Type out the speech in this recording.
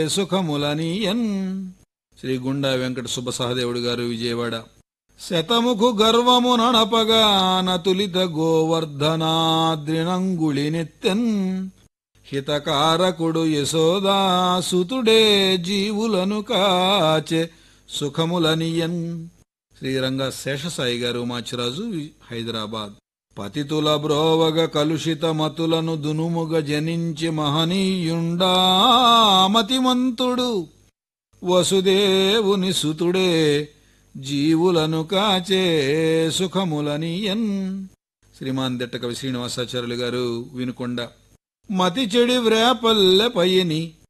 సుఖములనీయన్ శ్రీ గుండా వెంకట సుబ్బ సహదేవుడు గారు విజయవాడ శతముఖు గర్వము నడపగా నతులిత గోవర్ధనాద్రినంగుళి నెత్తెన్ హితకారకుడు యశోదాసుతుడే జీవులను కాచే సుఖములనియన్ శ్రీరంగ శేషసాయి గారు మాచిరాజు హైదరాబాద్ పతితుల బ్రోవగ కలుషిత మతులను దునుముగ జనించి మహనీయుండా మతిమంతుడు వసుదేవుని సుతుడే జీవులను కాచే సుఖములనియన్ శ్రీమాన్ దెట్టకవి శ్రీనివాసాచార్యులు గారు వినుకొండ మతి చెడి వ్రేపల్లె పైని